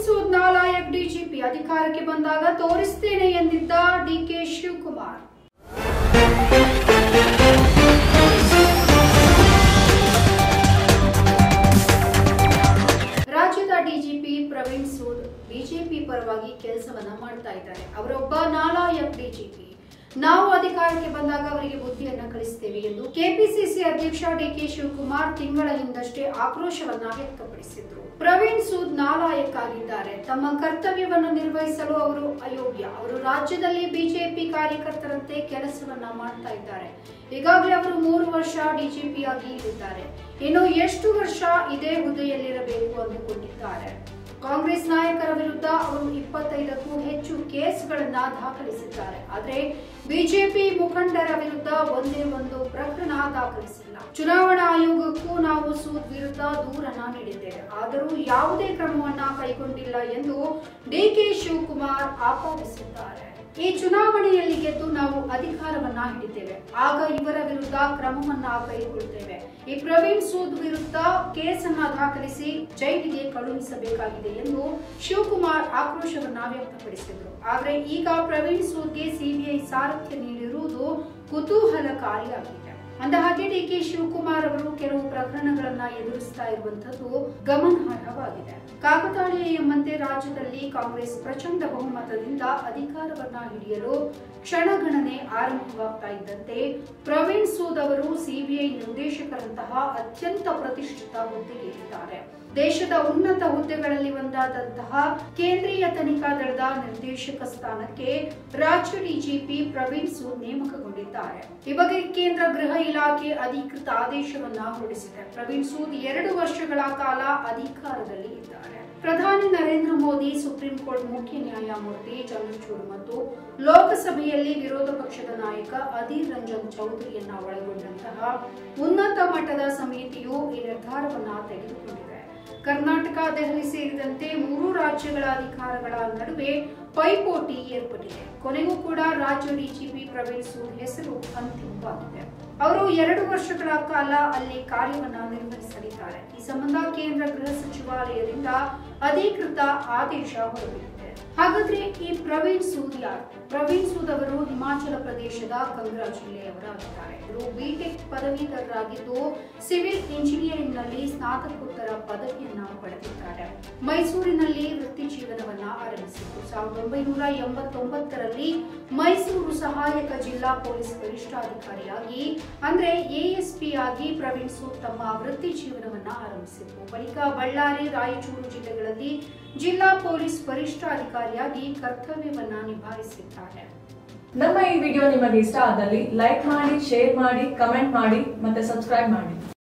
Sood ನಾಲಾಯಕ್ DGP ಅಧಿಕಾರಕ್ಕೆ ಬಂದಾಗ ತೋರಿಸ್ತೇನೆ ಎಂದಿದ್ದ ಡಿಕೆ ಶಿವಕುಮಾರ್ ರಾಜ್ಯದ ಡಿಜಿಪಿ ಪ್ರವೀಣ್ ಸೂದ್ ಬಿಜೆಪಿ ಪರವಾಗಿ ಕೆಲಸವನ್ನ ಮಾಡ್ತಾ ಇದ್ದಾರೆ ಅವರೊಬ್ಬ ನಾಲಾಯಕ್ ಡಿಜಿಪಿ ನಾವು ಅಧಿಕಾರಕ್ಕೆ ಬಂದಾಗ ಅವರಿಗೆ ಬುದ್ಧಿಯನ್ನ ಕಲಿಸ್ತೇವೆ ಎಂದು ಕೆಪಿಸಿಸಿ ಅಧ್ಯಕ್ಷ ಡಿಕೆ ಶಿವಕುಮಾರ್ ತಿಂಗಳ ಹಿಂದಷ್ಟೇ ಆಕ್ರೋಶವನ್ನ ವ್ಯಕ್ತಪಡಿಸಿದ್ರು ಪ್ರವೀಣ್ ಸೂದ್ ನಾಲಾಯಕ್ ಆಗಿದ್ದಾರೆ ತಮ್ಮ ಕರ್ತವ್ಯವನ್ನು ನಿರ್ವಹಿಸಲು ಅವರು ಅಯೋಗ್ಯ ಅವರು ರಾಜ್ಯದಲ್ಲಿ ಬಿಜೆಪಿ ಕಾರ್ಯಕರ್ತರಂತೆ ಕೆಲಸವನ್ನ ಮಾಡ್ತಾ ಇದ್ದಾರೆ ಈಗಾಗಲೇ ಅವರು ಮೂರು ವರ್ಷ ಡಿಜಿಪಿ ಆಗಿ ಇದ್ದಾರೆ ಇನ್ನು ಎಷ್ಟು ವರ್ಷ ಇದೇ ಹುದ್ದೆಯಲ್ಲಿರಬೇಕು ಅಂದುಕೊಂಡಿದ್ದಾರೆ ಕಾಂಗ್ರೆಸ್ ನಾಯಕರ ವಿರುದ್ಧ ಅವರು ಇಪ್ಪತ್ತೈದಕ್ಕೂ ಹೆಚ್ಚು ಕೇಸ್ಗಳನ್ನ ದಾಖಲಿಸಿದ್ದಾರೆ ಆದರೆ ಬಿಜೆಪಿ ಮುಖಂಡರ ವಿರುದ್ಧ ಒಂದೇ ಒಂದು ಪ್ರಕರಣ ದಾಖಲಿಸಿಲ್ಲ ಚುನಾವಣಾ ಆಯೋಗಕ್ಕೂ ನಾವು ಸೂದ್ ವಿರುದ್ಧ ದೂರನ್ನ ನೀಡಿದ್ದೇವೆ ಆದರೂ ಯಾವುದೇ ಕ್ರಮವನ್ನ ಕೈಗೊಂಡಿಲ್ಲ ಎಂದು ಡಿಕೆ ಶಿವಕುಮಾರ್ ಆಪಾದಿಸಿದ್ದಾರೆ ಈ ಚುನಾವಣೆಯಲ್ಲಿ ಗೆದ್ದು ನಾವು ಅಧಿಕಾರವನ್ನ ಹಿಡಿತೇವೆ ಆಗ ಇವರ ವಿರುದ್ಧ ಕ್ರಮವನ್ನ ಕೈಗೊಳ್ಳುತ್ತೇವೆ ಈ ಪ್ರವೀಣ್ ಸೂದ್ ವಿರುದ್ಧ ಕೇಸನ್ನ ದಾಖಲಿಸಿ ಜೈಲಿಗೆ ಕಳುಹಿಸಬೇಕಾಗಿದೆ ಎಂದು ಶಿವಕುಮಾರ್ ಆಕ್ರೋಶವನ್ನ ವ್ಯಕ್ತಪಡಿಸಿದರು ಆದ್ರೆ ಈಗ ಪ್ರವೀಣ್ ಸೂದ್ಗೆ ಸಿಬಿಐ ಸಾರಥ್ಯ ನೀಡಿರುವುದು ಕುತೂಹಲಕಾರಿಯಾಗಿದೆ ಅಂದಹಾಗೆ ಡಿಕೆ ಶಿವಕುಮಾರ್ ಅವರು ಕೆಲವು ಪ್ರಕರಣಗಳನ್ನ ಎದುರಿಸ್ತಾ ಇರುವಂತದ್ದು ಗಮನಾರ್ಹವಾಗಿದೆ ಕಾಕತಾಳೀಯ ಎಂಬಂತೆ ರಾಜ್ಯದಲ್ಲಿ ಕಾಂಗ್ರೆಸ್ ಪ್ರಚಂಡ ಬಹುಮತದಿಂದ ಅಧಿಕಾರವನ್ನ ಹಿಡಿಯಲು ಕ್ಷಣಗಣನೆ ಆರಂಭವಾಗ್ತಾ ಇದ್ದಂತೆ ಪ್ರವೀಣ್ ಸೂದ್ ಅವರು ಸಿಬಿಐ ನಿರ್ದೇಶಕರಂತಹ ಅತ್ಯಂತ ಪ್ರತಿಷ್ಠಿತ ಹುದ್ದೆಗೆ ಇದ್ದಾರೆ ದೇಶದ ಉನ್ನತ ಹುದ್ದೆಗಳಲ್ಲಿ ಒಂದಾದಂತಹ ಕೇಂದ್ರೀಯ ತನಿಖಾ ದಳದ ನಿರ್ದೇಶಕ ಸ್ಥಾನಕ್ಕೆ ರಾಜ್ಯ ಡಿಜಿಪಿ ಪ್ರವೀಣ್ ಸೂದ್ ನೇಮಕಗೊಂಡಿದ್ದಾರೆ ಈ ಬಗ್ಗೆ ಕೇಂದ್ರ ಗೃಹ ಇಲಾಖೆ ಅಧಿಕೃತ ಆದೇಶವನ್ನ ಹೊರಡಿಸಿದೆ ಪ್ರವೀಣ್ ಸೂದ್ ಎರಡು ವರ್ಷಗಳ ಕಾಲ ಅಧಿಕಾರದಲ್ಲಿ ಇದ್ದಾರೆ ಪ್ರಧಾನಿ ನರೇಂದ್ರ ಮೋದಿ ಸುಪ್ರೀಂ ಕೋರ್ಟ್ ಮುಖ್ಯ ನ್ಯಾಯಮೂರ್ತಿ ಚಂದ್ರಚೂಡ್ ಮತ್ತು ಲೋಕಸಭೆಯಲ್ಲಿ ವಿರೋಧ ಪಕ್ಷದ ನಾಯಕ ಅಧೀರ್ ರಂಜನ್ ಚೌಧರಿಯನ್ನ ಒಳಗೊಂಡಂತಹ ಉನ್ನತ ಮಟ್ಟದ ಸಮಿತಿಯು ಈ ನಿರ್ಧಾರವನ್ನ ತೆಗೆದುಕೊಂಡಿದೆ ಕರ್ನಾಟಕ ದೆಹಲಿ ಸೇರಿದಂತೆ ಮೂರು ರಾಜ್ಯಗಳ ಅಧಿಕಾರಗಳ ನಡುವೆ ಪೈಪೋಟಿ ಏರ್ಪಟ್ಟಿದೆ ಕೊನೆಗೂ ಕೂಡ ರಾಜ್ಯ ಡಿಜಿಪಿ ಪ್ರವೀಣ್ ಸೂದ್ ಹೆಸರು ಅಂತಿಮವಾಗಿದೆ ಅವರು ಎರಡು ವರ್ಷಗಳ ಕಾಲ ಅಲ್ಲಿ ಕಾರ್ಯವನ್ನ ನಿರ್ವಹಿಸಲಿದ್ದಾರೆ ಈ ಸಂಬಂಧ ಕೇಂದ್ರ ಗೃಹ ಸಚಿವಾಲಯದಿಂದ ಅಧಿಕೃತ ಆದೇಶ ಹೊರಬಿದ್ದಿದೆ ಹಾಗಾದ್ರೆ ಈ ಪ್ರವೀಣ್ ಸೂದ್ ಯಾರು ಪ್ರವೀಣ್ ಸೂದ್ ಅವರು ಹಿಮಾಚಲ ಪ್ರದೇಶದ ಕಂಗ್ರಾ ಜಿಲ್ಲೆಯವರಾಗಿದ್ದಾರೆ ಇವರು ಬಿಟೆಕ್ ಪದವೀಧರರಾಗಿದ್ದು ಸಿವಿಲ್ ಇಂಜಿನಿಯರಿಂಗ್ ನಲ್ಲಿ ಸ್ನಾತಕೋತ್ತರ ಪದವಿಯನ್ನ ಪಡೆದಿದ್ದಾರೆ ಮೈಸೂರಿನಲ್ಲಿ ವೃತ್ತಿ ಜೀವನವನ್ನ ಆರಂಭಿಸಿದ್ದು ಸಾವಿರದ ಒಂಬೈನೂರ ಎಂಬತ್ತೊಂಬತ್ತರಲ್ಲಿ ಮೈಸೂರು ಸಹಾಯಕ ಜಿಲ್ಲಾ ಪೊಲೀಸ್ ವರಿಷ್ಠಾಧಿಕಾರಿಯಾಗಿ ಅಂದ್ರೆ ಎಎಸ್ಪಿ ಆಗಿ ಪ್ರವೀಣ್ ಸೂದ್ ತಮ್ಮ ವೃತ್ತಿ ಜೀವನವನ್ನ ಆರಂಭಿಸಿದ್ರು ಬಳಿಕ ಬಳ್ಳಾರಿ ರಾಯಚೂರು ಜಿಲ್ಲೆಗಳಲ್ಲಿ ಜಿಲ್ಲಾ ಪೊಲೀಸ್ ವರಿಷ್ಠಾಧಿಕಾರಿಯಾಗಿ ಕರ್ತವ್ಯವನ್ನ ನಿಭಾಯಿಸಿದ್ದಾರೆ ನಮ್ಮ ಈ ವಿಡಿಯೋ ನಿಮಗೆ ಇಷ್ಟ ಆದಲ್ಲಿ ಲೈಕ್ ಮಾಡಿ ಶೇರ್ ಮಾಡಿ ಕಮೆಂಟ್ ಮಾಡಿ ಮತ್ತೆ ಸಬ್ಸ್ಕ್ರೈಬ್ ಮಾಡಿ